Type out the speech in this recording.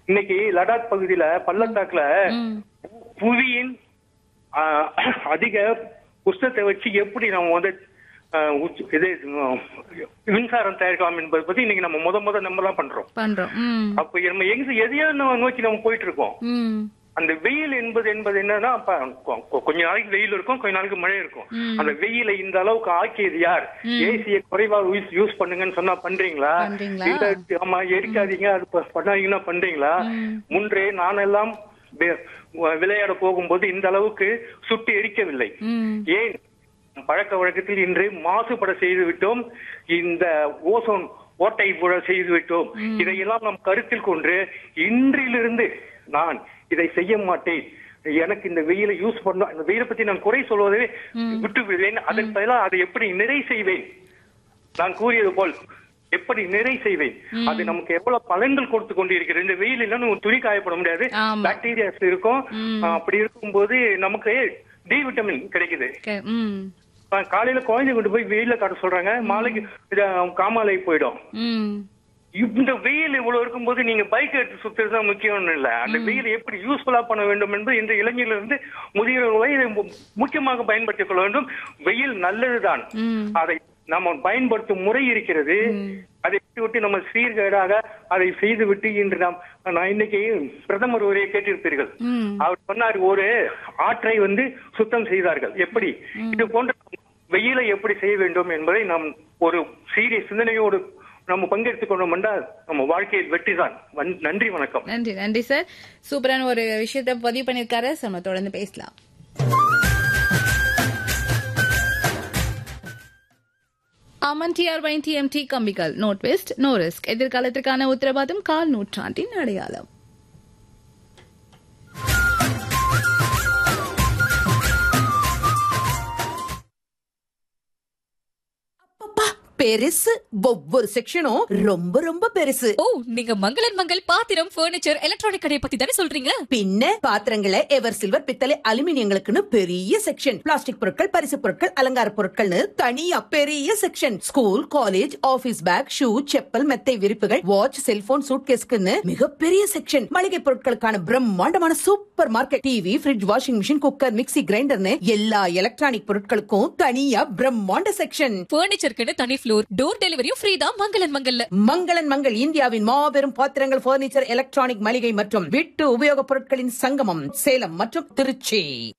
இன்னைக்கு லடாக் பகுதியில பள்ளத்தாக்குல ம். புவியின் ஆ, அதிக உஷ்ணத்தை வச்சு எப்படி நம்ம வந்து ஆ, உச்- இது ம், மின்சாரம் தயாரிக்கலாம் என்பதை பத்தி இன்னைக்கு நம்ம முத முத நம்ம தான் பண்றோம் பண்றோம் ம் அப்ப நம்ம எங்க எதையோ நம்ம நோக்கி நம்ம போயிட்டு இருக்கோம் ம் அந்த வெயில் என்பது என்பது என்னன்னா அப்ப கொ- கொ- கொஞ்ச நாளைக்கு வெயில் இருக்கும் கொஞ்ச நாளைக்கு மழை இருக்கும் ம். அந்த வெயிலை இந்த அளவுக்கு ஆக்கியது யார் ஏசிய குறைவா யூஸ் யூஸ் பண்ணுங்கன்னு சொன்னா பண்றீங்களா பண்றீங்களா? இல்ல ஆமா எரிக்காதீங்க அது ப- பண்ணாதீங்கன்னா பண்றீங்களா ம். முன்றே நானெல்லாம் வி- விளையாட போகும்போது இந்த அளவுக்கு சுட்டு எரிக்கவில்லை ம் ஏன் பழக்க வழக்கத்தில் இன்று மாசுபட செய்து விட்டோம் இந்த ஓசோன் ஓட்டை புழ செய்து விட்டோம் இதையெல்லாம் நாம் கருத்தில் கொண்டு இன்றிலிருந்து நான் இதை செய்ய மாட்டேன் எனக்கு இந்த வெயிலை யூஸ் பண்ண இந்த வெயிலை பத்தி நான் குறை சொல்வதை விட்டு விடுவேன் அதன் பதிலாக அதை எப்படி நிறை செய்வேன் நான் கூறியது போல் எப்படி நிறை செய்வேன் அது நமக்கு எவ்வளவு பலன்கள் கொடுத்து கொண்டிருக்கிறது இந்த வெயில் இல்லைன்னு ஒரு துணி காயப்பட முடியாது ஆமா. பாக்டீரியாஸ் இருக்கும் ஆஹ் அப்படி இருக்கும்போது நமக்கு டி விட்டமின் கிடைக்குது கே- ம் ஆஹ் காலையில குழந்தை கொண்டு போய் வெயில காட்ட சொல்றாங்க மாலைக்கு இது, காமாலை போயிடும் ம் இந்த வெயில் இவ்வளவு இருக்கும்போது நீங்க பைக் எடுத்து சுத்துறது தான் முக்கியம் இல்ல அந்த வெயில் எப்படி யூஸ்ஃபுல்லா பண்ண வேண்டும் என்பது இந்த இளைஞர்கள் இருந்து முதியவர்கள் வரை இதை மு- முக்கியமாக பயன்படுத்திக் கொள்ள வேண்டும் வெயில் நல்லதுதான் ம் அதை நம்ம பயன்படுத்தும் முறை இருக்கிறது அதை விட்டு விட்டு நம்ம சீர்கேடாக அதை செய்து விட்டு இன்று நாம் நான் இன்னைக்கு பிரதமர் உரையை கேட்டிருப்பீர்கள் ம் அவர் சொன்னார் ஒரு ஆற்றை வந்து சுத்தம் செய்தார்கள் எப்படி இது போன்ற வெயிலை எப்படி செய்ய வேண்டும் என்பதை நாம் ஒரு சீரிய சிந்தனையோடு நம்ம பங்கெடுத்துக் கொண்டோம் என்றால் நம்ம வாழ்க்கையில் வெற்றிதான் வன்- நன்றி வணக்கம் நன்றி நன்றி சார் சூப்பரான ஒரு விஷயத்த பதிவு பண்ணிருக்காரு சார் நம்ம தொடர்ந்து பேசலாம் அமன் டிஆர் வைன் டிஎம்டி கம்பிகள் நோ ட்விஸ்ட் நோ ரிஸ்க் எதிர்காலத்திற்கான உத்தரவாதம் கால் நூற்றாண்டின் அடையாளம் அப்பப்பா பெருசு ஒவ்வொரு செக்ஷனும் ரொம்ப ரொம்ப பெருசு ஓ நீங்க மங்களன் மங்கள் பாத்திரம் பர்னிச்சர் எலக்ட்ரானிக் கடையை பத்தி தானே சொல்றீங்க பின்ன பாத்திரங்களை எவர் சில்வர் பித்தளை அலுமினியங்களுக்குன்னு பெரிய செக்ஷன் பிளாஸ்டிக் பொருட்கள் பரிசு பொருட்கள் அலங்கார பொருட்கள்னு தனியா பெரிய section school college office bag shoe chappal மெத்தை விரிப்புகள் வாட்ச் செல்போன் சூட்கேஸ்க்குன்னு மிகப்பெரிய செக்ஷன் மளிகை பொருட்களுக்கான பிரம்மாண்டமான supermarket TV fridge washing machine cooker mixie கிரைண்டர்னு எல்லா எலக்ட்ரானிக் பொருட்களுக்கும் தனியா பிரம்மாண்ட செக்ஷன் பர்னிச்சருக்குன்னு தனி ஃப்ளோர் டோர் டெலிவரியும் ஃப்ரீ தான் மங்களன் மங்கல்ல மங்களன் மங்கள் இந்தியாவின் மாபெரும் பாத்திரங்கள் பர்னிச்சர் எலக்ட்ரானிக் மளிகை மற்றும் வீட்டு உபயோகப் பொருட்களின் சங்கமம் சேலம் மற்றும் திருச்சி